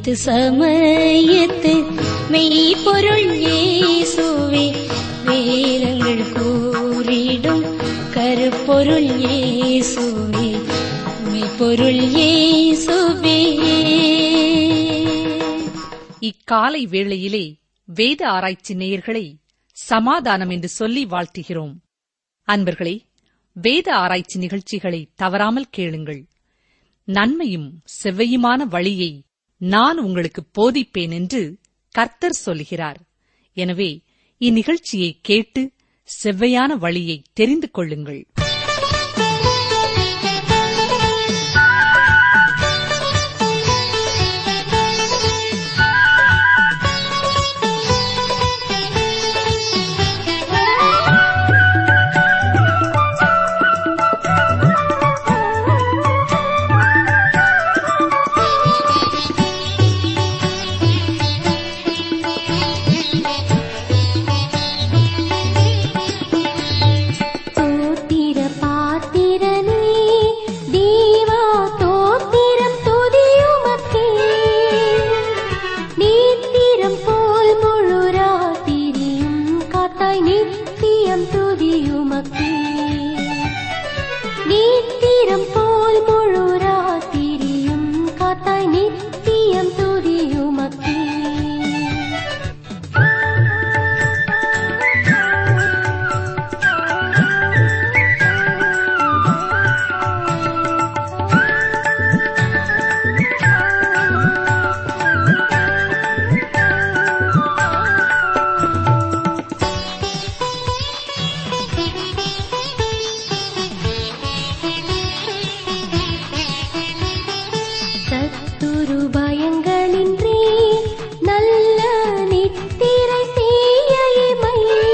ஏத்து சமயத்து மெய்ப்பொருள் இயேசுவே வேதங்கள் கூறிடும் கருப்பொருள் இயேசுவே மெய்ப்பொருள் இயேசுவே இக்காலை வேளையிலே வேத ஆராய்ச்சி நேயர்களை சமாதானம் என்று சொல்லி வாழ்த்துகிறோம் அன்பர்களே வேத ஆராய்ச்சி நிகழ்ச்சிகளை தவறாமல் கேளுங்கள் நன்மையும் செவ்வையுமான வழியை நான் உங்களுக்கு போதிப்பேன் என்று கர்த்தர் சொல்கிறார் எனவே இந்நிகழ்ச்சியை கேட்டு செவ்வையான வழியை தெரிந்து கொள்ளுங்கள் தோத்திர பாத்திரனே தேவா தோத்திரம் துதியுமக்கே நீத்திரம் போல் முழு ராத்திரியும் காத்தாய் நித்தியம் துதியுமக்கே நீத்திரம் போல் முழு ராத்திரியும் காத்தாய் நித்தியம் துதியுமக்கே சத்துரு பயங்களின்றி நல்ல நித்திரை செய்யமை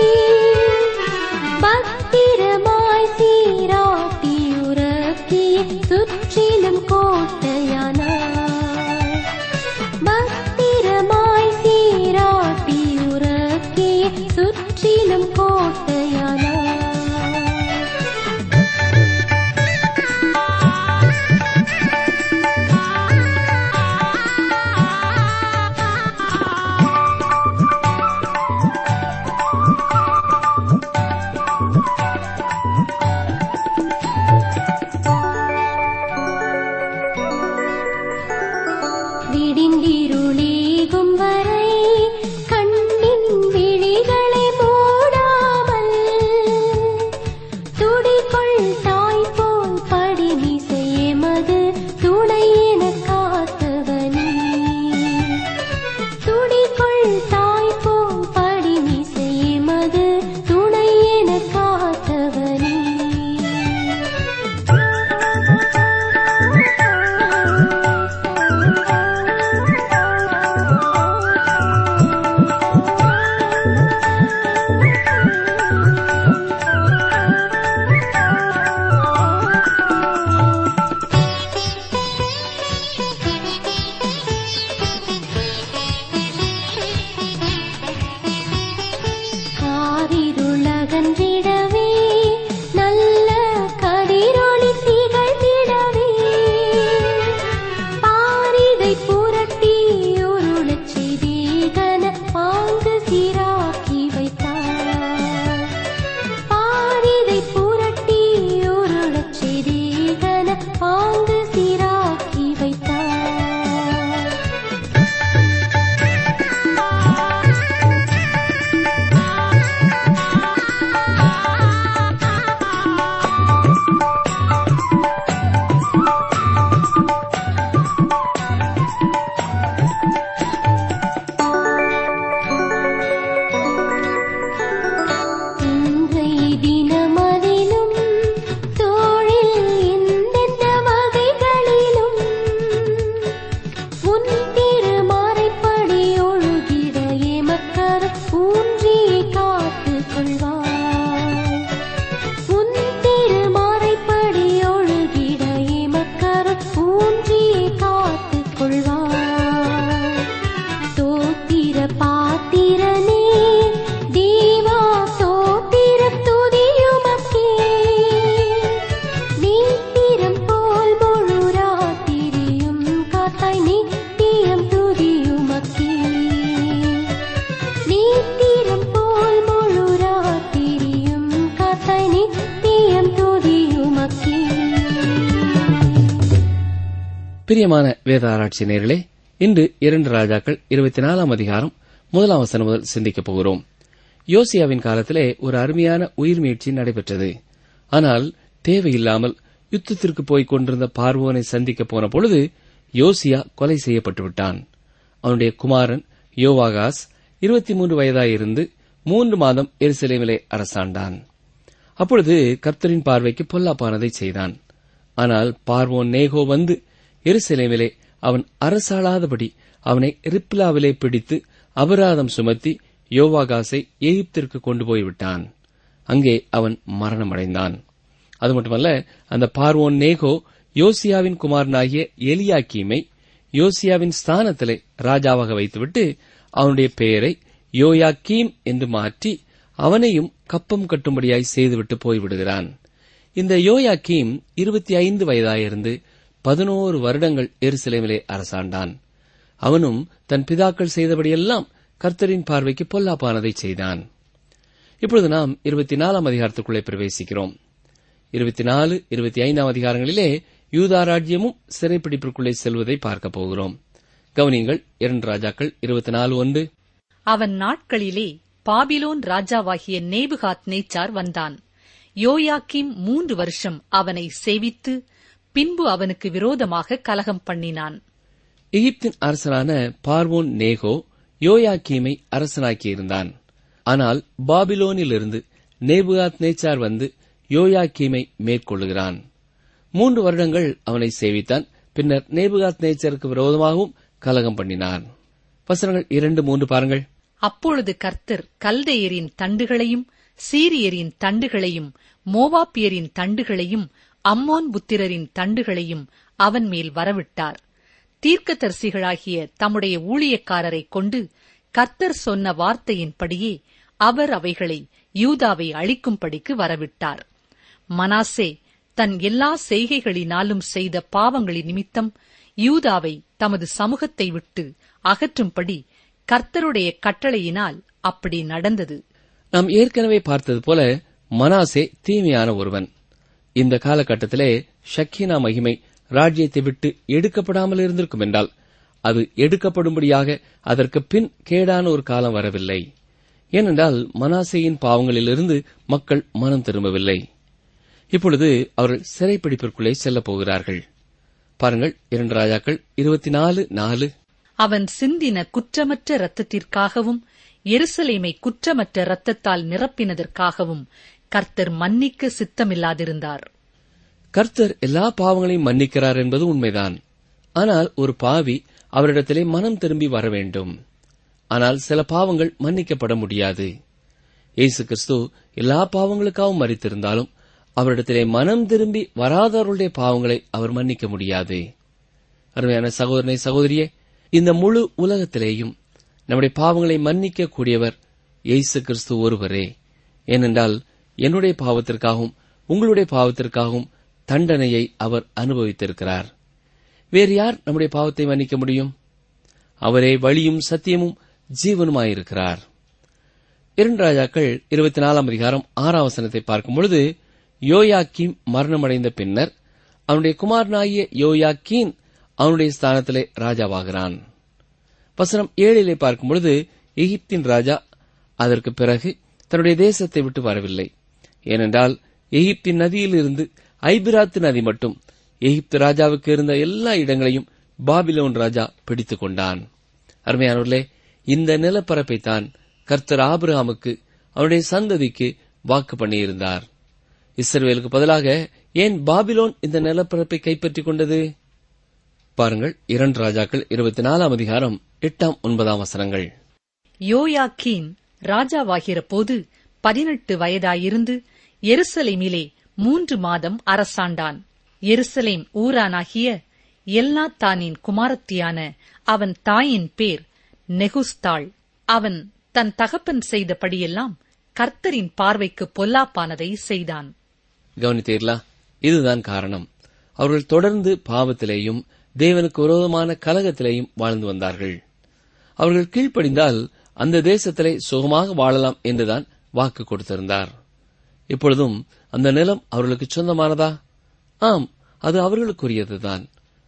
பத்திரமாய் சீராட்டி உறக்கிய சுற்றிலும் கோட்டையானாய் பத்திரமாய் சீராட்டி உறக்கிய சுற்றிலும் கோட்டையானாய் விடிந்திருளீகும் வரை கண்ணின் விழிகளை மூடாமல் துடிக்குள் தாய் போல் படிமிசை எமது துணை என காத்தவனே துடிக்குள் தாய் போல் படிமிசை எமது துணை என காத்தவனே பிரியமான வேத ஆராய்ச்சி நேர்களே இன்று இரண்டு ராஜாக்கள் இருபத்தி நாலாம் அதிகாரம் முதலாம் வசனம் முதல் சிந்திக்கப் போகிறோம் யோசியாவின் காலத்திலே ஒரு அருமையான உயிர் முயற்சி நடைபெற்றது ஆனால் தேவையில்லாமல் யுத்தத்திற்கு போய்க் கொண்டிருந்த பார்வோனை சந்திக்கப் போன பொழுது யோசியா கொலை செய்யப்பட்டு விட்டான் அவனுடைய குமாரன் யோவாகாஸ் இருபத்தி மூன்று வயதாயிருந்து மூன்று மாதம் எருசலேமிலே அரசாண்டான் அப்பொழுது கர்த்தரின் பார்வைக்கு பொல்லாப்பானதை செய்தான் ஆனால் பார்வோன் நேகோ வந்து எருசலேமிலே அவன் அரசாளாதபடி அவனை ரிப்லாவிலே பிடித்து அபராதம் சுமத்தி யோவாகாசை எகிப்திற்கு கொண்டு போய்விட்டான் அங்கே அவன் மரணமடைந்தான் அது மட்டுமல்ல அந்த பார்வோன் நேகோ யோசியாவின் குமாரனாகிய எலியாக்கீமை யோசியாவின் ஸ்தானத்திலே ராஜாவாக வைத்துவிட்டு அவனுடைய பெயரை யோயாக்கீம் என்று மாற்றி அவனையும் கப்பம் கட்டும்படியாய் செய்துவிட்டு போய்விடுகிறான் இந்த யோயாக்கீம் இருபத்தி ஐந்து வயதாயிருந்து பதினோரு வருடங்கள் எருசலேமிலே அரசாண்டான் அவனும் தன் பிதாக்கள் செய்தபடியெல்லாம் கர்த்தரின் பார்வைக்கு பொல்லாப்பானதை செய்தான் இப்பொழுது நாம் இருபத்தி நாலாம் அதிகாரத்துக்குள்ளே பிரவேசிக்கிறோம் இருபத்தி நாலு இருபத்தி ஐந்தாம் அதிகாரங்களிலே யூதா ராஜ்யமும் சிறைப்பிடிப்பிற்குள்ளே செல்வதை பார்க்கப் போகிறோம் கவனியங்கள் இரண்டு ராஜாக்கள் இருபத்தி நாலு ஒன்று அவன் நாட்களிலே பாபிலோன் ராஜாவாகிய நேபுகாத் நேச்சார் வந்தான் யோயாக்கிம் மூன்று வருஷம் அவனை சேவித்து பின்பு அவனுக்கு விரோதமாக கலகம் பண்ணினான் எகிப்தின் அரசனான பார்வோன் நேகோ யோயாக்கீமை அரசனாக்கியிருந்தான் ஆனால் பாபிலோனிலிருந்து நேபுகாத் நேச்சார் வந்து யோயாக்கீமை மேற்கொள்ளுகிறான் மூன்று வருடங்கள் அவனை சேவித்தான் பின்னர் நேபுகாத் நேச்சருக்கு விரோதமாகவும் கலகம் பண்ணினான் வசனங்கள் இரண்டு மூன்று பாருங்கள் அப்பொழுது கர்த்தர் கல்தேயரின் தண்டுகளையும் சீரியரின் தண்டுகளையும் மோவாப்பியரின் தண்டுகளையும் அம்மோன் புத்திரரின் தண்டுகளையும் அவன் மேல் வரவிட்டார் தீர்க்கதரிசிகளாகிய தம்முடைய ஊழியக்காரரைக் கொண்டு கர்த்தர் சொன்ன வார்த்தையின்படியே அவர் அவைகளை யூதாவை அழிக்கும்படிக்கு வரவிட்டார் மனாசே தன் எல்லா செய்கைகளினாலும் செய்த பாவங்களின் நிமித்தம் யூதாவை தமது சமூகத்தை விட்டு அகற்றும்படி கர்த்தருடைய கட்டளையினால் அப்படி நடந்தது நாம் ஏற்கனவே பார்த்தது போல மனாசே தீமையான ஒருவன் இந்த காலகட்டத்திலே ஷக்கீனா மகிமை ராஜ்யத்தை விட்டு எடுக்கப்படாமல் இருந்திருக்கும் என்றால் அது எடுக்கப்படும்படியாக அதற்கு பின் கேடான ஒரு காலம் வரவில்லை ஏனென்றால் மனாசேயின் பாவங்களிலிருந்து மக்கள் மனம் திரும்பவில்லை இப்பொழுது அவர்கள் சிறைப்பிடிப்பிற்குள்ளே செல்லப் போகிறார்கள் பாருங்கள் இரண்டு ராஜாக்கள் இருபத்தி நாலு நாலு அவன் சிந்தின குற்றமற்ற இரத்தத்திற்காகவும் எருசலேமை குற்றமற்ற இரத்தத்தால் நிரப்பினதற்காகவும் கர்த்தர் மன்னிக்க சித்தமில்லாதிருந்தார் கர்த்தர் எல்லா பாவங்களையும் மன்னிக்கிறார் என்பது உண்மைதான் ஆனால் ஒரு பாவி அவரிடத்திலே மனம் திரும்பி வர வேண்டும் ஆனால் சில பாவங்கள் மன்னிக்கப்பட முடியாது இயேசு கிறிஸ்து எல்லா பாவங்களுக்காகவும் மறித்திருந்தாலும் அவரிடத்திலே மனம் திரும்பி வராதவர்களுடைய பாவங்களை அவர் மன்னிக்க முடியாது அருமையான சகோதரனை சகோதரியே இந்த முழு உலகத்திலேயும் நம்முடைய பாவங்களை மன்னிக்க கூடியவர் இயேசு கிறிஸ்து ஒருவரே ஏனென்றால் என்னுடைய பாவத்திற்காகவும் உங்களுடைய பாவத்திற்காகவும் தண்டனையை அவர் அனுபவித்திருக்கிறார் வேறு யார் நம்முடைய பாவத்தை மன்னிக்க முடியும் அவரே வழியும் சத்தியமும் ஜீவனுமாயிருக்கிறார் இரண்டு ராஜாக்கள் இருபத்தி நாலாம் அதிகாரம் ஆறாம் வசனத்தை பார்க்கும் பொழுது யோயாக்கீம் மரணமடைந்த பின்னர் அவனுடைய குமாரனாகிய யோயாக்கீன் அவனுடைய ஸ்தானத்திலே ராஜாவாகிறான் வசனம் ஏழிலே பார்க்கும் பொழுது எகிப்தின் ராஜா அதற்கு பிறகு தன்னுடைய தேசத்தை விட்டு வரவில்லை ஏனென்றால் எகிப்தின் நதியிலிருந்து ஐபிராத்து நதி மட்டும் எகிப்து ராஜாவுக்கு இருந்த எல்லா இடங்களையும் பாபிலோன் ராஜா பிடித்துக் கொண்டான் அருமையானவர்களே இந்த நிலப்பரப்பை தான் கர்த்தர் ஆபிரகாமுக்கு அவனுடைய சந்ததிக்கு வாக்கு பண்ணியிருந்தார் இஸ்ரவேலுக்கு பதிலாக ஏன் பாபிலோன் இந்த நிலப்பரப்பை கைப்பற்றிக் கொண்டது பாருங்கள் இரண்டு ராஜாக்கள் இருபத்தி நாலாம் அதிகாரம் எட்டாம் ஒன்பதாம் வசனங்கள் யோயாக்கீன் ராஜாவாகிற போது பதினெட்டு வயதாயிருந்து எருசலேமிலே மூன்று மாதம் அரசாண்டான் எருசலேம் ஊரானாகிய எல்லாத்தானின் குமாரத்தியான அவன் தாயின் பேர் நெகுஸ்தாள் அவன் தன் தகப்பன் செய்தபடியெல்லாம் கர்த்தரின் பார்வைக்கு பொல்லாப்பானதை செய்தான் கவனித்தீர்களா இதுதான் காரணம் அவர்கள் தொடர்ந்து பாவத்திலேயும் தேவனுக்கு விரோதமான கலகத்திலேயும் வாழ்ந்து வந்தார்கள் அவர்கள் கீழ்ப்படிந்தால் அந்த தேசத்திலே சுகமாக வாழலாம் என்றுதான் வாக்கு கொடுத்திருந்தார் இப்பொழுதும் அந்த நிலம் அவர்களுக்கு சொந்தமானதா ஆம் அது அவர்களுக்குரியதுதான்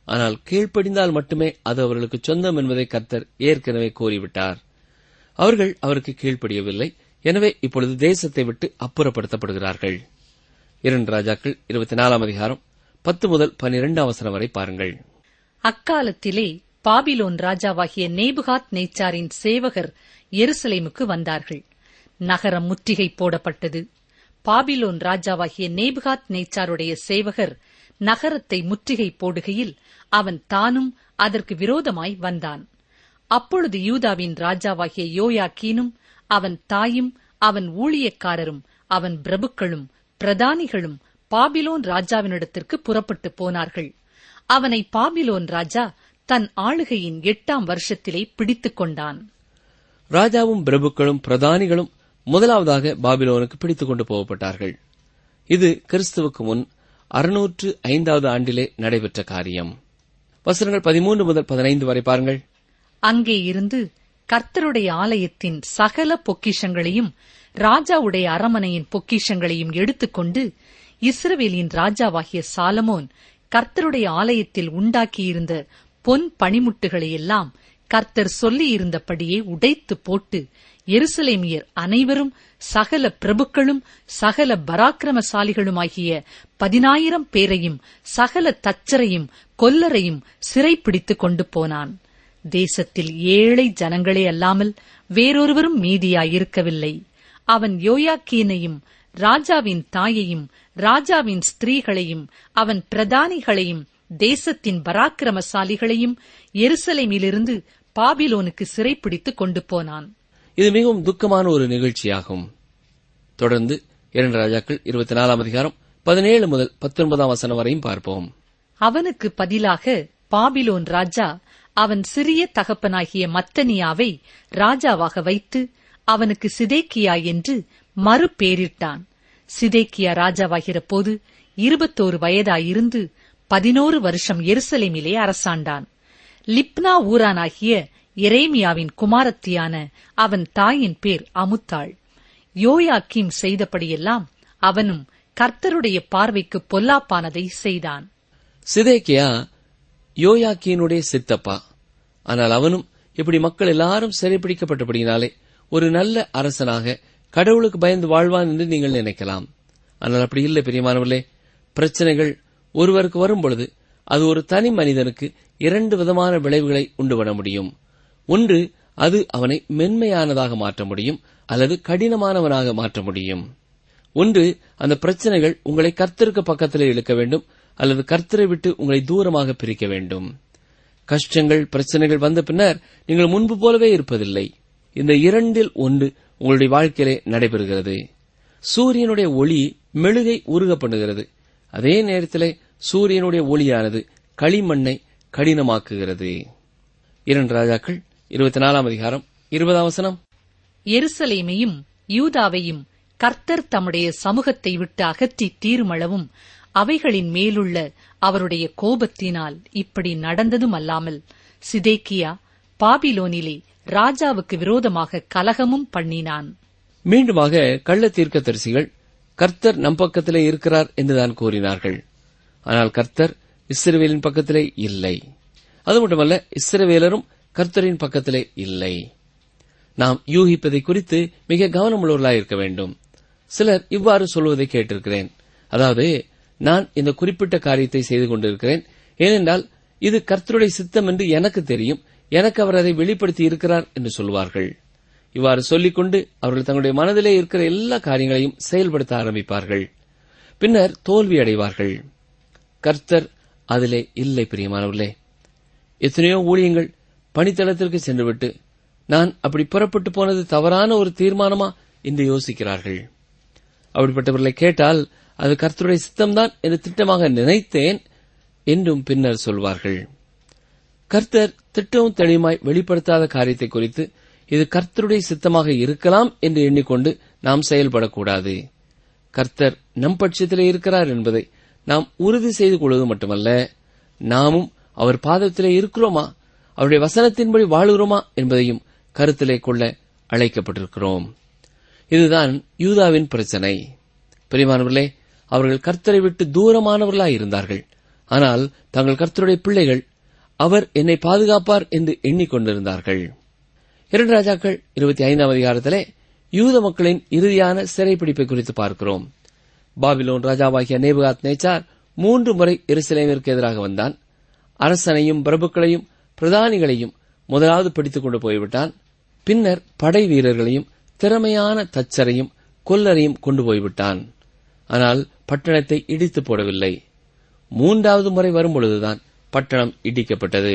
ஆனால் கீழ்ப்படிந்தால் மட்டுமே அது அவர்களுக்கு சொந்தம் என்பதை கர்த்தர் ஏற்கனவே கூறிவிட்டார் அவர்கள் அவருக்கு கீழ்ப்படியவில்லை எனவே இப்பொழுது தேசத்தை விட்டு அப்புறப்படுத்தப்படுகிறார்கள் இரண்டு ராஜாக்கள் இருபத்தி நாலாம் அதிகாரம் பத்து முதல் பனிரெண்டாம் வசனம் வரை பாருங்கள் அக்காலத்திலே பாபிலோன் ராஜாவாகிய நேபுகாத் நேச்சாரின் சேவகர் எருசலேமுக்கு வந்தார்கள் நகரம் முற்றுகை போடப்பட்டது பாபிலோன் ராஜாவாகிய நேபுகாத் நேச்சாருடைய சேவகர் நகரத்தை முற்றுகை போடுகையில் அவன் தானும் அதற்கு விரோதமாய் வந்தான் அப்பொழுது யூதாவின் ராஜாவாகிய யோயாக்கீனும் அவன் தாயும் அவன் ஊழியக்காரரும் அவன் பிரபுக்களும் பிரதானிகளும் பாபிலோன் ராஜாவினிடத்திற்கு புறப்பட்டு போனார்கள் அவனை பாபிலோன் ராஜா தன் ஆளுகையின் எட்டாம் வருஷத்திலே பிடித்துக் கொண்டான் ராஜாவும் பிரபுக்களும் பிரதானிகளும் முதலாவதாக பாபிலோனுக்கு பிடித்துக் கொண்டு போகப்பட்டார்கள் இது கிறிஸ்துவுக்கு முன் அறுநூற்று ஐந்தாவது ஆண்டிலே நடைபெற்ற காரியம் வசனங்கள் பதிமூன்று முதல் பதினைந்து வரை பாருங்கள் அங்கே இருந்து கர்த்தருடைய ஆலயத்தின் சகல பொக்கிஷங்களையும் ராஜாவுடைய அரமனையின் பொக்கிஷங்களையும் எடுத்துக்கொண்டு இஸ்ரவேலின் ராஜாவாகிய சாலமோன் கர்த்தருடைய ஆலயத்தில் உண்டாக்கியிருந்த பொன் பணிமுட்டுகளை எல்லாம் கர்த்தர் சொல்லியிருந்தபடியே உடைத்து போட்டு எருசலேமியர் அனைவரும் சகல பிரபுக்களும் சகல பராக்கிரமசாலிகளுமாகிய பதினாயிரம் பேரையும் சகல தச்சரையும் கொல்லரையும் சிறைப்பிடித்துக் கொண்டு போனான் தேசத்தில் ஏழை ஜனங்களே அல்லாமல் வேறொருவரும் மீதியாயிருக்கவில்லை அவன் யோயாக்கீனையும் ராஜாவின் தாயையும் ராஜாவின் ஸ்திரீகளையும் அவன் பிரதானிகளையும் தேசத்தின் பராக்கிரமசாலிகளையும் எருசலேமிலிருந்து பாபிலோனுக்கு சிறைப்பிடித்துக் கொண்டு போனான் இது மிகவும் துக்கமான ஒரு நிகழ்ச்சியாகும் தொடர்ந்து இரண்டு ராஜாக்கள் இருபத்தி நாலாம் அதிகாரம் பதினேழு முதல் பத்தொன்பதாம் வசனம் வரையும் பார்ப்போம் அவனுக்கு பதிலாக பாபிலோன் ராஜா அவன் சிறிய தகப்பனாகிய மத்தனியாவை ராஜாவாக வைத்து அவனுக்கு சிதேக்கியா என்று மறுபேரிட்டான் சிதேக்கியா ராஜாவாகிற போது இருபத்தோரு வயதாயிருந்து பதினோரு வருஷம் எருசலேமிலே அரசாண்டான் லிப்னா ஊரானாகிய எரேமியாவின் குமாரத்தியான அவன் தாயின் பேர் அமுத்தாள் யோயாக்கீம் செய்தபடியெல்லாம் அவனும் கர்த்தருடைய பார்வைக்கு பொல்லாப்பானதை செய்தான் சிதேக்கியா யோயாக்கியனுடைய சித்தப்பா ஆனால் அவனும் இப்படி மக்கள் எல்லாரும் சிறைப்பிடிக்கப்பட்டபடியினாலே ஒரு நல்ல அரசனாக கடவுளுக்கு பயந்து வாழ்வான் என்று நீங்கள் நினைக்கலாம் ஆனால் அப்படி இல்லை பிரியமானவர்களே பிரச்சனைகள் ஒருவருக்கு வரும் பொழுது அது ஒரு தனி மனிதனுக்கு இரண்டு விதமான விளைவுகளை உண்டு பண்ண முடியும் ஒன்று அது அவனை மென்மையானதாக மாற்ற முடியும் அல்லது கடினமானவனாக மாற்ற முடியும் ஒன்று அந்த பிரச்சனைகள் உங்களை கர்த்தருக்கு பக்கத்திலே இழுக்க வேண்டும் அல்லது கர்த்தரை விட்டு உங்களை தூரமாக பிரிக்க வேண்டும் கஷ்டங்கள் பிரச்சனைகள் வந்த பின்னர் நீங்கள் முன்பு போலவே இருப்பதில்லை இந்த இரண்டில் ஒன்று உங்களுடைய வாழ்க்கையிலே நடைபெறுகிறது சூரியனுடைய ஒளி மெழுகை உருக பண்ணுகிறது அதே நேரத்திலே சூரியனுடைய ஒளியானது களிமண்ணை கடினமாக்குகிறது இரண்டு ராஜாக்கள் இருபத்தி நாலாம் அதிகாரம் இருபதாம் வசனம் எருசலேமையும் யூதாவையும் கர்த்தர் தம்முடைய சமூகத்தை விட்டு அகற்றி தீருமளவும் அவைகளின் மேலுள்ள அவருடைய கோபத்தினால் இப்படி நடந்ததும் அல்லாமல் சிதேக்கியா பாபிலோனிலே ராஜாவுக்கு விரோதமாக கலகமும் பண்ணினான் மீண்டுமாக கள்ள தீர்க்கதரிசிகள் கர்த்தர் நம் பக்கத்திலே இருக்கிறார் என்றுதான் கூறினார்கள் ஆனால் கர்த்தர் இஸ்ரவேலின் பக்கத்திலே இல்லை அது மட்டுமல்ல இஸ்ரவேலரும் கர்த்தரின் பக்கத்திலே இல்லை நாம் யூகிப்பதை குறித்து மிக கவனமுள்ளவர்களாய் இருக்க வேண்டும் சிலர் இவ்வாறு சொல்வதை கேட்டிருக்கிறேன் அதாவது நான் இந்த குறிப்பிட்ட காரியத்தை செய்து கொண்டிருக்கிறேன் ஏனென்றால் இது கர்த்தருடைய சித்தம் என்று எனக்கு தெரியும் எனக்கு அவர் அதை வெளிப்படுத்தி இருக்கிறார் என்று சொல்வார்கள் இவ்வாறு சொல்லிக்கொண்டு அவர்கள் தங்களுடைய மனதிலே இருக்கிற எல்லா காரியங்களையும் செயல்படுத்த ஆரம்பிப்பார்கள் பின்னர் தோல்வி அடைவார்கள் கர்த்தர் அதிலே இல்லை பிரியமானவர்களே எத்தனையோ ஊழியங்கள் பணித்தளத்திற்கு சென்றுவிட்டு நான் அப்படி புறப்பட்டு போனது தவறான ஒரு தீர்மானமா என்று யோசிக்கிறார்கள் அப்படிப்பட்டவர்களை கேட்டால் அது கர்த்தருடைய சித்தம்தான் என்று திட்டமாக நினைத்தேன் என்றும் பின்னர் சொல்வார்கள் கர்த்தர் திட்டமும் தெளிவுமாய் வெளிப்படுத்தாத காரியத்தை குறித்து இது கர்த்தருடைய சித்தமாக இருக்கலாம் என்று எண்ணிக்கொண்டு நாம் செயல்படக்கூடாது கர்த்தர் நம் பட்சத்திலே இருக்கிறார் என்பதை நாம் உறுதி செய்து கொள்வது மட்டுமல்ல நாமும் அவர் பாதத்திலே இருக்கிறோமா அவருடைய வசனத்தின்படி வாழுகிறோமா என்பதையும் கருத்திலே கொள்ள அழைக்கப்பட்டிருக்கிறோம் இதுதான் யூதாவின் பிரச்சனை பிரிமானவர்களே அவர்கள் கர்த்தரை விட்டு தூரமானவர்களாய் இருந்தார்கள் ஆனால் தங்கள் கர்த்தருடைய பிள்ளைகள் அவர் என்னை பாதுகாப்பார் என்று எண்ணிக்கொண்டிருந்தார்கள் இரண்டு ராஜாக்கள் இருபத்தி ஐந்தாம் அதிகாரத்திலே யூத மக்களின் இறுதியான சிறைப்பிடிப்பை குறித்து பார்க்கிறோம் பாபிலோன் ராஜாவாகிய நேபுகாத் நேச்சார் மூன்று முறை எருசலேமிற்கு எதிராக வந்தான் அரசனையும் பிரபுக்களையும் பிரதானிகளையும் முதலாவது பிடித்துக் கொண்டு போய்விட்டான் பின்னர் படை வீரர்களையும் திறமையான தச்சரையும் கொல்லரையும் கொண்டு போய்விட்டான் ஆனால் பட்டணத்தை இடித்து போடவில்லை மூன்றாவது முறை வரும்பொழுதுதான் பட்டணம் இடிக்கப்பட்டது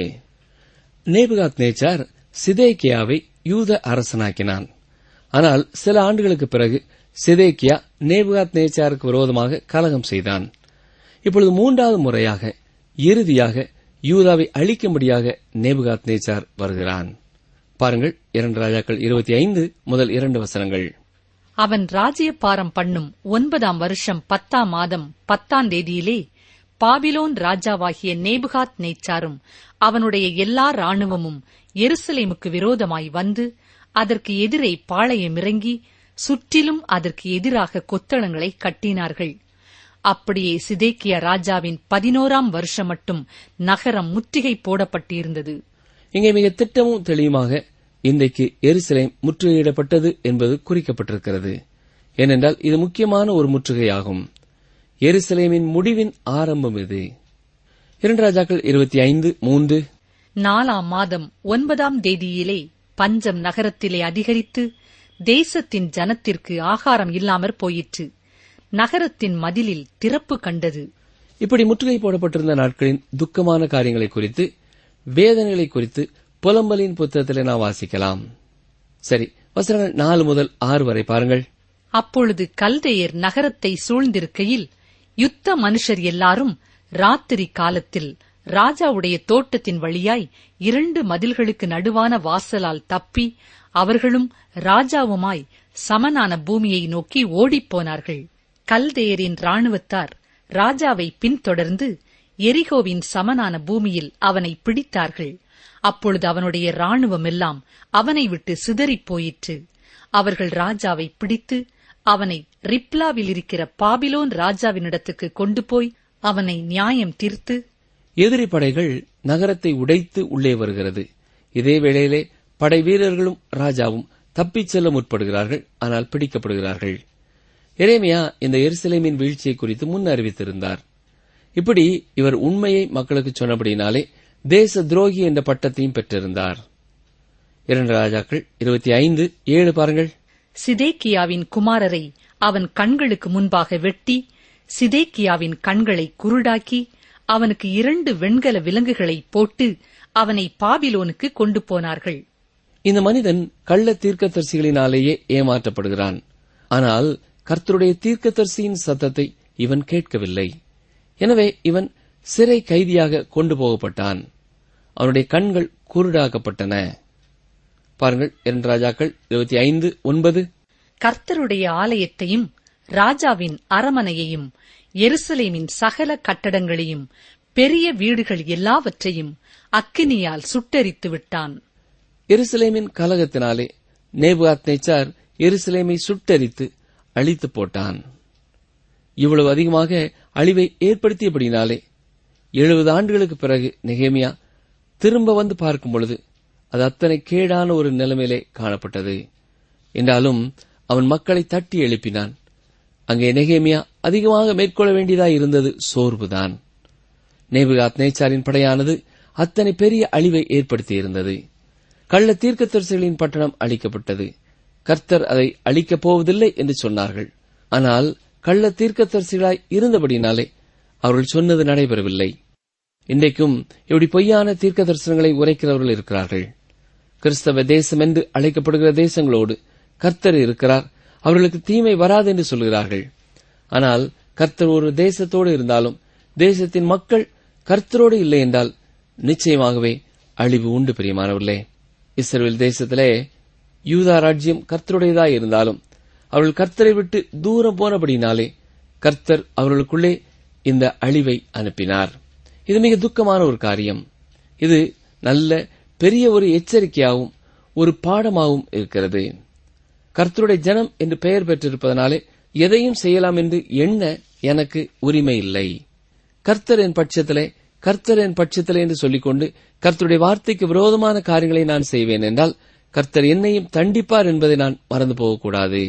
நேபுகாத் நேச்சார் சிதேக்கியாவை யூத அரசனாக்கினான் ஆனால் சில ஆண்டுகளுக்கு பிறகு சிதேக்கியா நேபுகாத் நேச்சாருக்கு விரோதமாக கலகம் செய்தான் இப்பொழுது மூன்றாவது முறையாக இறுதியாக யூதாவை அழிக்கும்படியாக நேபுகாத் நேச்சார் வருகிறான் பாருங்கள் இரண்டு ராஜாக்கள் இருபத்தி ஐந்து முதல் இரண்டு வசனங்கள் அவன் ராஜ்யபாரம் பண்ணும் ஒன்பதாம் வருஷம் பத்தாம் மாதம் பத்தாம் தேதியிலே பாபிலோன் ராஜாவாகிய நேபுகாத் நேச்சாரும் அவனுடைய எல்லா ராணுவமும் எருசலேமுக்கு விரோதமாய் வந்து அதற்கு எதிரே பாளையம் இறங்கி சுற்றிலும் அதற்கு எதிராக கொத்தளங்களை கட்டினார்கள் அப்படியே சிதேக்கியா ராஜாவின் பதினோராம் வருஷம் மட்டும் நகரம் முற்றுகை போடப்பட்டிருந்தது இங்கே மிக திட்டமும் தெளிவுமாக இன்றைக்கு எருசலேம் முற்றுகையிடப்பட்டது என்பது குறிக்கப்பட்டிருக்கிறது ஏனென்றால் இது முக்கியமான ஒரு முற்றுகையாகும் எருசலேமின் முடிவின் ஆரம்பம் இது இரண்டு ராஜாக்கள் இருபத்தி ஐந்து மூன்று நாலாம் மாதம் ஒன்பதாம் தேதியிலே பஞ்சம் நகரத்திலே அதிகரித்து தேசத்தின் ஜனத்திற்கு ஆகாரம் இல்லாமற் போயிற்று நகரத்தின் மதிலில் திறப்பு கண்டது இப்படி முற்றுகை போடப்பட்டிருந்த நாட்களின் துக்கமான காரியங்களை குறித்து வேதனைகளை குறித்து புலம்பலின் புத்தகத்திலே நாம் வாசிக்கலாம் சரி வசனங்கள் நாலு முதல் ஆறு வரை பாருங்கள் அப்பொழுது கல்தையர் நகரத்தை சூழ்ந்திருக்கையில் யுத்த மனுஷர் எல்லாரும் ராத்திரி காலத்தில் ராஜாவுடைய தோட்டத்தின் வழியாய் இரண்டு மதில்களுக்கு நடுவான வாசலால் தப்பி அவர்களும் ராஜாவுமாய் சமனான பூமியை நோக்கி ஓடிப்போனார்கள் கல்தேயரின் ராணுவத்தார் ராஜாவை பின்தொடர்ந்து எரிகோவின் சமனான பூமியில் அவனை பிடித்தார்கள் அப்பொழுது அவனுடைய ராணுவமெல்லாம் அவனை விட்டு சிதறிப் போயிற்று அவர்கள் ராஜாவை பிடித்து அவனை ரிப்லாவில் இருக்கிற பாபிலோன் ராஜாவினிடத்துக்கு கொண்டு போய் அவனை நியாயம் தீர்த்து எதிரி படைகள் நகரத்தை உடைத்து உள்ளே வருகிறது இதே வேளையிலே படை வீரர்களும் ராஜாவும் தப்பிச் செல்ல முற்படுகிறார்கள் ஆனால் பிடிக்கப்படுகிறார்கள் எரேமியா இந்த எருசலேமின் வீழ்ச்சியை குறித்து முன் அறிவித்திருந்தார் இப்படி இவர் உண்மையை மக்களுக்கு சொன்னபடினாலே தேச துரோகி என்ற பட்டத்தையும் பெற்றிருந்தார் இரண்டு ராஜாக்கள் இருபத்தி ஐந்து ஏழு பாருங்கள் சிதேக்கியாவின் குமாரரை அவன் கண்களுக்கு முன்பாக வெட்டி சிதேக்கியாவின் கண்களை குருடாக்கி அவனுக்கு இரண்டு வெண்கல விலங்குகளை போட்டு அவனை பாபிலோனுக்கு கொண்டு போனார்கள் இந்த மனிதன் கள்ள தீர்க்கதரிசிகளினாலேயே ஏமாற்றப்படுகிறான் ஆனால் கர்த்தருடைய தீர்க்கதரிசியின் சத்தத்தை இவன் கேட்கவில்லை எனவே இவன் சிறை கைதியாக கொண்டு போகப்பட்டான் அவனுடைய கண்கள் குருடாக்கப்பட்டன பாருங்கள் இரண்டு ராஜாக்கள் இருபத்தி ஐந்து ஒன்பது கர்த்தருடைய ஆலயத்தையும் ராஜாவின் அரமனையையும் எருசலேமின் சகல கட்டடங்களையும் பெரிய வீடுகள் எல்லாவற்றையும் அக்கினியால் சுட்டெரித்து விட்டான் எருசலேமின் கலகத்தினாலே நேபுகாத் நேச்சார் எருசலேமை சுட்டெரித்து அழித்து போட்டான் இவ்வளவு அதிகமாக அழிவை ஏற்படுத்தியபடினாலே எழுபது ஆண்டுகளுக்கு பிறகு நெகேமியா திரும்ப வந்து பார்க்கும் பொழுது அது அத்தனை கேடான ஒரு நிலைமையிலே காணப்பட்டது என்றாலும் அவன் மக்களை தட்டி எழுப்பினான் அங்கே நெகேமியா அதிகமாக மேற்கொள்ள வேண்டியதாய் இருந்தது சோர்வுதான் நேபுகாத் நேச்சாரின் படையானது அத்தனை பெரிய அழிவை ஏற்படுத்தியிருந்தது கள்ள தீர்க்கதரிசிகளின் பட்டணம் அழிக்கப்பட்டது கர்த்தர் அதை அழிக்கப் போவதில்லை என்று சொன்னார்கள் ஆனால் கள்ள தீர்க்கதரிசிகளாய் இருந்தபடினாலே அவர்கள் சொன்னது நடைபெறவில்லை இன்றைக்கும் இப்படி பொய்யான தீர்க்க தரிசனங்களை உரைக்கிறவர்கள் இருக்கிறார்கள் கிறிஸ்தவ தேசம் என்று அழைக்கப்படுகிற தேசங்களோடு கர்த்தர் இருக்கிறார் அவர்களுக்கு தீமை வராது என்று சொல்கிறார்கள் ஆனால் கர்த்தர் ஒரு தேசத்தோடு இருந்தாலும் தேசத்தின் மக்கள் கர்த்தரோடு இல்லை என்றால் நிச்சயமாகவே அழிவு உண்டு பிரியமானவர்களே இஸ்ரேல் தேசத்திலே யூதா ராஜ்யம் கர்த்தருடையதாய் இருந்தாலும் அவர்கள் கர்த்தரை விட்டு தூரம் போனபடினாலே கர்த்தர் அவர்களுக்குள்ளே இந்த அழிவை அனுப்பினார் இது மிக துக்கமான ஒரு காரியம் இது நல்ல பெரிய ஒரு எச்சரிக்கையாகவும் ஒரு பாடமாகவும் இருக்கிறது கர்த்தருடைய ஜனம் என்று பெயர் பெற்றிருப்பதனாலே எதையும் செய்யலாம் என்று எண்ண எனக்கு உரிமை இல்லை கர்த்தர் என் பட்சத்திலே கர்த்தர் என் பட்சத்திலே என்று சொல்லிக்கொண்டு கர்த்தருடைய வார்த்தைக்கு விரோதமான காரியங்களை நான் செய்வேன் என்றால் கர்த்தர் என்னையும் தண்டிப்பார் என்பதை நான் மறந்து போகக்கூடாது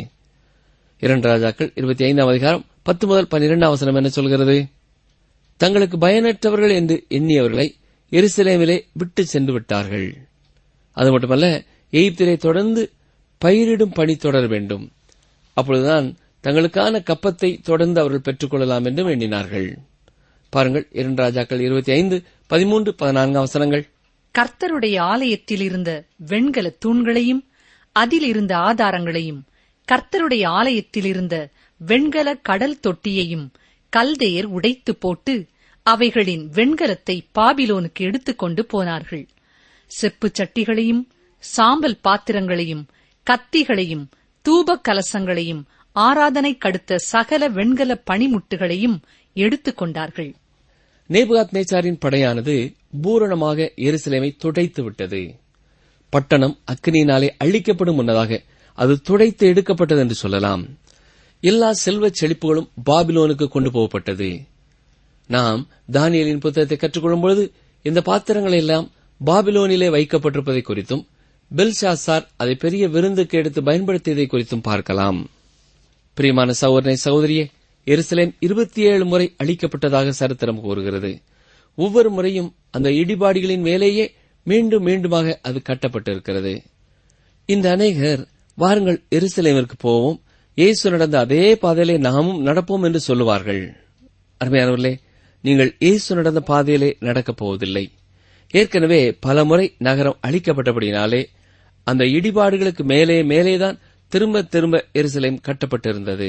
இரண்டு ராஜாக்கள் இருபத்தி ஐந்தாம் அதிகாரம் பத்து முதல் பன்னிரெண்டாம் வசனம் என்ன சொல்கிறது தங்களுக்கு பயனற்றவர்கள் என்று எண்ணியவர்களை எருசலேமிலே விட்டு சென்று விட்டார்கள் அது மட்டுமல்ல எகிப்திலே தொடர்ந்து பயிரிடும் பணி தொடர வேண்டும் அப்பொழுதுதான் தங்களுக்கான கப்பத்தை தொடர்ந்து அவர்கள் பெற்றுக்கொள்ளலாம் என்றும் எண்ணினார்கள் பாருங்கள் இரண்டு ராஜாக்கள் இருபத்தி ஐந்து பதிமூன்று பதினான்காம் வசனங்கள் கர்த்தருடைய ஆலயத்தில் இருந்த வெண்கல தூண்களையும் அதில் இருந்த ஆதாரங்களையும் கர்த்தருடைய ஆலயத்தில் இருந்த வெண்கல கடல் தொட்டியையும் கல்தேயர் உடைத்து போட்டு அவைகளின் வெண்கலத்தை பாபிலோனுக்கு எடுத்துக்கொண்டு போனார்கள் செப்புச் சட்டிகளையும் சாம்பல் பாத்திரங்களையும் கத்திகளையும் தூபக் கலசங்களையும் ஆராதனை கடுத்த சகல வெண்கல பணிமுட்டுகளையும் எடுத்துக் கொண்டார்கள் நேபுகாத் நேச்சாரின் படையானது பூரணமாக எருசலேமை துடைத்து விட்டது பட்டணம் அக்கினியினாலே அழிக்கப்படும் முன்னதாக அது துடைத்து எடுக்கப்பட்டது என்று சொல்லலாம் எல்லா செல்வச் செழிப்புகளும் பாபிலோனுக்கு கொண்டு போகப்பட்டது நாம் தானியலின் புத்தகத்தை கற்றுக்கொள்ளும் பொழுது இந்த பாத்திரங்கள் எல்லாம் பாபிலோனிலே வைக்கப்பட்டிருப்பதை குறித்தும் பெல்ஷாசார் அதை பெரிய விருந்துக்கு எடுத்து பயன்படுத்தியதை குறித்தும் பார்க்கலாம் பிரியமான சகோதரனை சகோதரியே எருசலேம் இருபத்தி ஏழு முறை அழிக்கப்பட்டதாக சரித்திரம் கூறுகிறது ஒவ்வொரு முறையும் அந்த இடிபாடுகளின் மேலேயே மீண்டும் மீண்டுமாக அது கட்டப்பட்டிருக்கிறது இந்த அநேகர் வாருங்கள் எருசலேமிற்கு போவோம் இயேசு நடந்த அதே பாதையிலே நாமும் நடப்போம் என்று சொல்லுவார்கள் அருமையானவர்களே நீங்கள் இயேசு நடந்த பாதையிலே நடக்கப் போவதில்லை ஏற்கனவே பல முறை நகரம் அழிக்கப்பட்டபடினாலே அந்த இடிபாடுகளுக்கு மேலே மேலேதான் திரும்ப திரும்ப எருசலேம் கட்டப்பட்டிருந்தது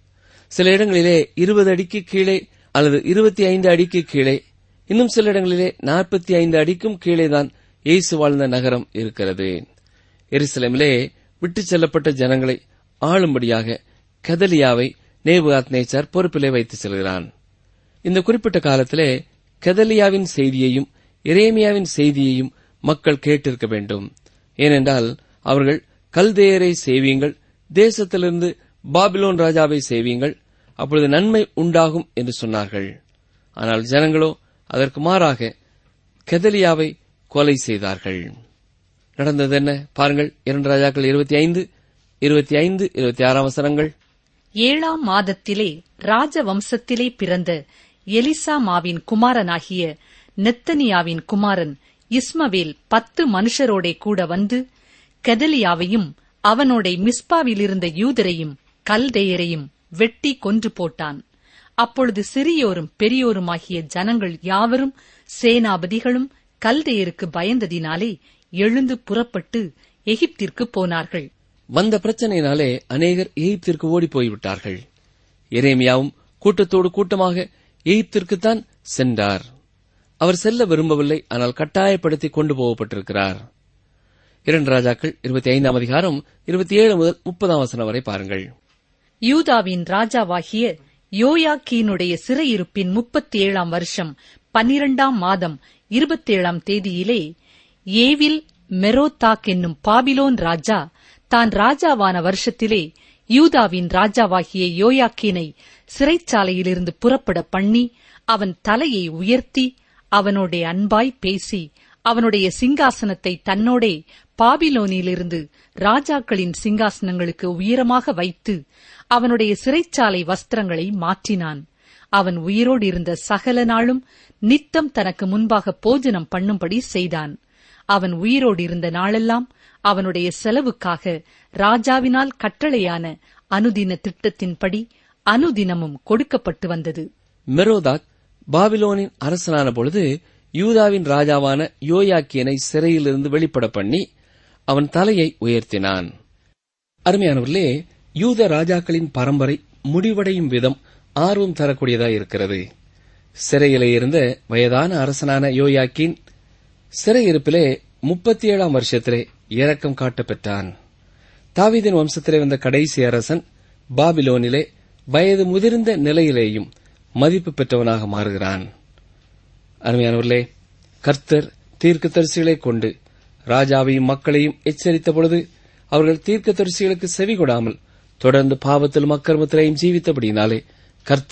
சில இடங்களிலே இருபது அடிக்கு கீழே அல்லது இருபத்தி ஐந்து அடிக்கு கீழே இன்னும் சில இடங்களிலே நாற்பத்தி ஐந்து அடிக்கும் கீழேதான் இயேசு வாழ்ந்த நகரம் இருக்கிறது எருசலேமிலே விட்டுச் செல்லப்பட்ட ஜனங்களை ஆளும்படியாக கதலியாவை நேபுகாத் நேச்சார் பொறுப்பிலே வைத்து செல்கிறான் இந்த குறிப்பிட்ட காலத்திலே கெதலியாவின் செய்தியையும் இரேமியாவின் செய்தியையும் மக்கள் கேட்டிருக்க வேண்டும் ஏனென்றால் அவர்கள் கல்தேயரை சேவியுங்கள் தேசத்திலிருந்து பாபிலோன் ராஜாவை சேவியுங்கள் அப்பொழுது நன்மை உண்டாகும் என்று சொன்னார்கள் ஆனால் ஜனங்களோ அதற்கு மாறாக கெதலியாவை கொலை செய்தார்கள் நடந்தது என்ன பாருங்கள் இரண்டு ராஜாக்கள் இருபத்தி ஐந்து இருபத்தி ஐந்து இருபத்தி ஆறாம் வசனங்கள் ஏழாம் மாதத்திலே ராஜ வம்சத்திலே பிறந்த எலிசாமாவின் குமாரனாகிய நெத்தனியாவின் குமாரன் இஸ்மவேல் பத்து மனுஷரோடே கூட வந்து கெதலியாவையும் அவனோட மிஸ்பாவிலிருந்த யூதரையும் கல்தேயரையும் வெட்டி கொன்று போட்டான் அப்பொழுது சிறியோரும் பெரியோருமாகிய ஜனங்கள் யாவரும் சேனாபதிகளும் கல்தேயருக்கு பயந்ததினாலே எழுந்து புறப்பட்டு எகிப்திற்கு போனார்கள் வந்த பிரச்சனையினாலே அநேகர் எகிப்திற்கு ஓடி போய்விட்டார்கள் எரேமியாவும் கூட்டத்தோடு கூட்டமாக எகிப்திற்குத்தான் சென்றார் அவர் செல்ல விரும்பவில்லை ஆனால் கட்டாயப்படுத்தி கொண்டு போகப்பட்டிருக்கிறார் இரண்டு ராஜாக்கள் இருபத்தி ஐந்தாம் அதிகாரம் இருபத்தி ஏழு முதல் முப்பதாம் வசனம் வரை பாருங்கள் யூதாவின் ராஜாவாகிய யோயாக்கீனுடைய சிறையிருப்பின் முப்பத்தி ஏழாம் வருஷம் பன்னிரண்டாம் மாதம் இருபத்தேழாம் தேதியிலே ஏவில் மெரோதாக் என்னும் பாபிலோன் ராஜா தான் ராஜாவான வருஷத்திலே யூதாவின் ராஜாவாகிய யோயாக்கீனை சிறைச்சாலையிலிருந்து புறப்பட பண்ணி அவன் தலையை உயர்த்தி அவனோட அன்பாய் பேசி அவனுடைய சிங்காசனத்தை தன்னோடே பாபிலோனிலிருந்து ராஜாக்களின் சிங்காசனங்களுக்கு உயரமாக வைத்து அவனுடைய சிறைச்சாலை வஸ்திரங்களை மாற்றினான் அவன் உயிரோடு இருந்த சகல நாளும் நித்தம் தனக்கு முன்பாக போஜனம் பண்ணும்படி செய்தான் அவன் உயிரோடு இருந்த நாளெல்லாம் அவனுடைய செலவுக்காக ராஜாவினால் கட்டளையான அனுதின திட்டத்தின்படி அனுதினமும் கொடுக்கப்பட்டு வந்தது மெரோதாக் பாபிலோனின் அரசனான பொழுது யூதாவின் ராஜாவான யோயாக்கியனை சிறையிலிருந்து வெளிப்பட பண்ணி அவன் தலையை உயர்த்தினான் அருமையானவர்களே யூத ராஜாக்களின் பரம்பரை முடிவடையும் விதம் ஆர்வம் தரக்கூடியதாய் இருக்கிறது சிறையிலே இருந்த வயதான அரசனான யோயாக்கின் சிறையிருப்பிலே முப்பத்தி ஏழாம் வருஷத்திலே இரக்கம் காட்டப் பெற்றான் தாவீதின் வம்சத்திலே வந்த கடைசி அரசன் பாபிலோனிலே வயது முதிர்ந்த நிலையிலேயும் மதிப்பு பெற்றவனாக மாறுகிறான் அருமையானவர்களே கர்த்தர் தீர்க்கதரிசிகளை கொண்டு ராஜாவையும் மக்களையும் எச்சரித்த பொழுது அவர்கள் தீர்க்கதரிசிகளுக்கு செவி கொடாமல் தொடர்ந்து பாவத்திலும் அக்கிரமத்திலையும் ஜீவித்தபடியினாலே கர்த்தர்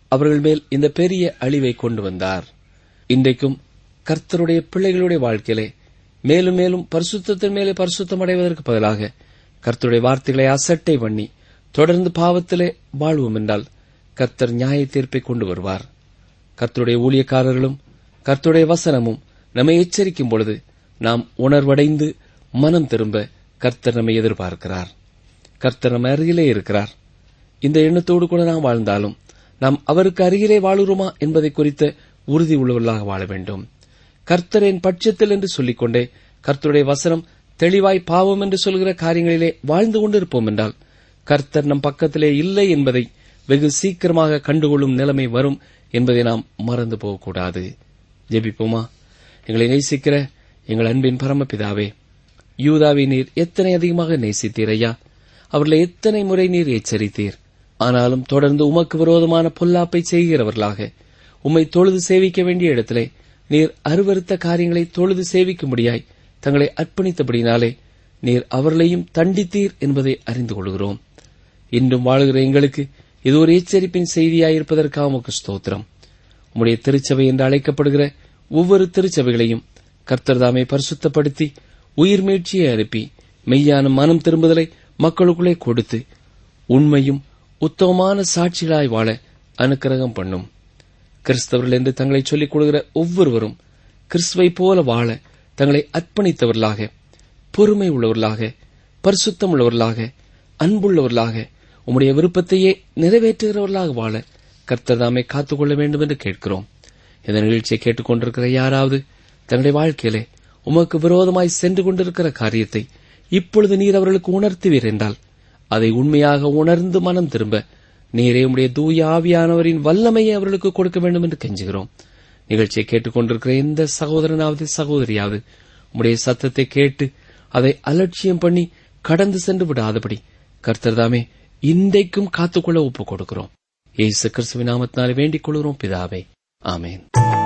அவர்கள் மேல் இந்த பெரிய அழிவை கொண்டு வந்தார் இன்றைக்கும் கர்த்தருடைய பிள்ளைகளுடைய வாழ்க்கையிலே மேலும் மேலும் பரிசுத்தத்தின் மேலே பரிசுத்தம் அடைவதற்கு பதிலாக கர்த்தருடைய வார்த்தைகளை அசட்டை பண்ணி தொடர்ந்து பாவத்திலே வாழ்வோம் என்றால் கர்த்தர் நியாய தீர்ப்பை கொண்டு வருவார் கர்த்தருடைய ஊழியக்காரர்களும் கர்த்தருடைய வசனமும் நம்மை எச்சரிக்கும் பொழுது நாம் உணர்வடைந்து மனம் திரும்ப கர்த்தர் நம்மை எதிர்பார்க்கிறார் கர்த்தர் நம்ம அருகிலே இருக்கிறார் இந்த எண்ணத்தோடு கூட நாம் வாழ்ந்தாலும் நாம் அவருக்கு அருகிலே வாழுகிறோமா என்பதை குறித்த உறுதி உள்ளவர்களாக வாழ வேண்டும் கர்த்தர் என் பட்சத்தில் என்று சொல்லிக்கொண்டே கர்த்தருடைய வசனம் தெளிவாய் பாவம் என்று சொல்கிற காரியங்களிலே வாழ்ந்து கொண்டிருப்போம் என்றால் கர்த்தர் நம் பக்கத்திலே இல்லை என்பதை வெகு சீக்கிரமாக கண்டுகொள்ளும் நிலைமை வரும் என்பதை நாம் மறந்து போகக்கூடாது ஜெபிப்போமா எங்களை நேசிக்கிற எங்கள் அன்பின் பரமபிதாவே யூதாவை நீர் எத்தனை அதிகமாக நேசித்தீர் ஐயா அவர்களை எத்தனை முறை நீர் எச்சரித்தீர் ஆனாலும் தொடர்ந்து உமக்கு விரோதமான பொல்லாப்பை செய்கிறவர்களாக உம்மை தொழுது சேவிக்க வேண்டிய இடத்திலே நீர் அருவருத்த காரியங்களை தொழுது சேவிக்கும்படியாய் தங்களை அர்ப்பணித்தபடினாலே நீர் அவர்களையும் தண்டித்தீர் என்பதை அறிந்து கொள்கிறோம் இன்றும் வாழுகிற எங்களுக்கு இது ஒரு எச்சரிப்பின் செய்தியாயிருப்பதற்காக உமக்கு ஸ்தோத்திரம் உம்முடைய திருச்சபை என்று அழைக்கப்படுகிற ஒவ்வொரு திருச்சபைகளையும் கர்த்தர்தாமே பரிசுத்தப்படுத்தி உயிர் மீட்சியை அனுப்பி மெய்யான மனம் திரும்புதலை மக்களுக்குள்ளே கொடுத்து உண்மையும் உத்தமமான சாட்சிகளாய் வாழ அனுக்கிரகம் பண்ணும் கிறிஸ்தவர்கள் என்று தங்களை சொல்லிக் கொள்கிற ஒவ்வொருவரும் கிறிஸ்துவை போல வாழ தங்களை அர்ப்பணித்தவர்களாக பொறுமை உள்ளவர்களாக பரிசுத்தம் உள்ளவர்களாக அன்புள்ளவர்களாக உம்முடைய விருப்பத்தையே நிறைவேற்றுகிறவர்களாக வாழ கர்த்தர் தாமே காத்துக்கொள்ள வேண்டும் என்று கேட்கிறோம் இந்த நிகழ்ச்சியை கேட்டுக்கொண்டிருக்கிற யாராவது தங்களுடைய வாழ்க்கையிலே உமக்கு விரோதமாய் சென்று கொண்டிருக்கிற காரியத்தை இப்பொழுது நீர் அவர்களுக்கு உணர்த்துவீர் என்றால் அதை உண்மையாக உணர்ந்து மனம் திரும்ப நீரே உம்முடைய தூய ஆவியானவரின் வல்லமையை அவர்களுக்கு கொடுக்க வேண்டும் என்று கெஞ்சுகிறோம் நிகழ்ச்சியை கேட்டுக்கொண்டிருக்கிற எந்த சகோதரனாவது சகோதரியாவது உம்முடைய சத்தத்தை கேட்டு அதை அலட்சியம் பண்ணி கடந்து சென்று விடாதபடி கர்த்தர்தாமே இன்றைக்கும் காத்துக்கொள்ள ஒப்புக் கொடுக்கிறோம் இயேசு கிறிஸ்துவின் நாமத்தினாலே வேண்டிக் கொள்கிறோம் பிதாவே ஆமென்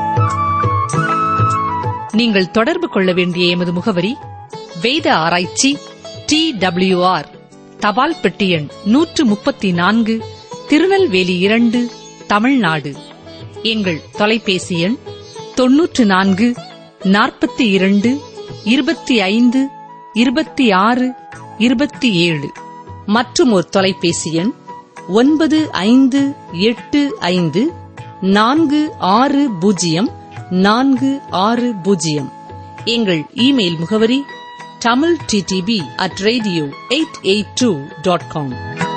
நீங்கள் தொடர்பு கொள்ள வேண்டிய எமது முகவரி வேத ஆராய்ச்சி டி ஆர் தபால் பெட்டி எண் நூற்று முப்பத்தி நான்கு திருநெல்வேலி இரண்டு தமிழ்நாடு எங்கள் தொலைபேசி எண் தொன்னூற்று நான்கு நாற்பத்தி இரண்டு இருபத்தி ஐந்து இருபத்தி ஆறு இருபத்தி ஏழு மற்றும் ஒரு தொலைபேசி எண் ஒன்பது ஐந்து எட்டு ஐந்து நான்கு ஆறு பூஜ்ஜியம் நான்கு ஆறு பூஜ்ஜியம் எங்கள் இமெயில் முகவரி Tamil DTP at radio eight eight two dot com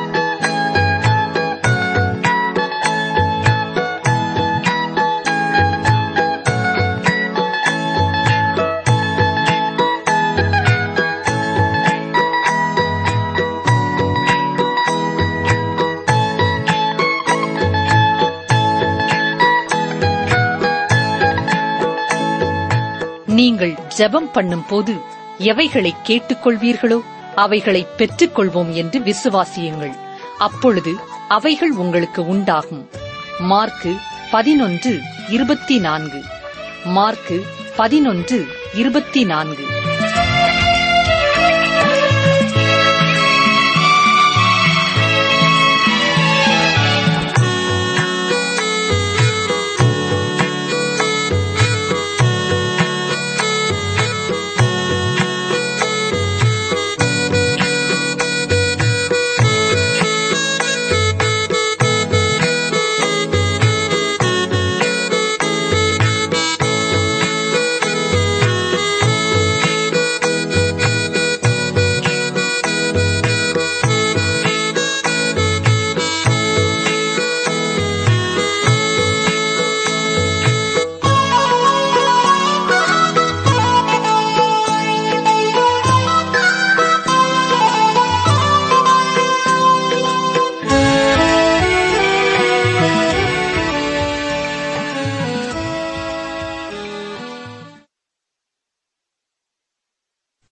நீங்கள் ஜெபம் பண்ணும் போது எவைகளை கேட்டுக்கொள்வீர்களோ அவைகளை பெற்றுக் கொள்வோம் என்று விசுவாசியுங்கள் அப்பொழுது அவைகள் உங்களுக்கு உண்டாகும் மார்க்கு பதினொன்று இருபத்தி நான்கு மார்க்கு பதினொன்று இருபத்தி நான்கு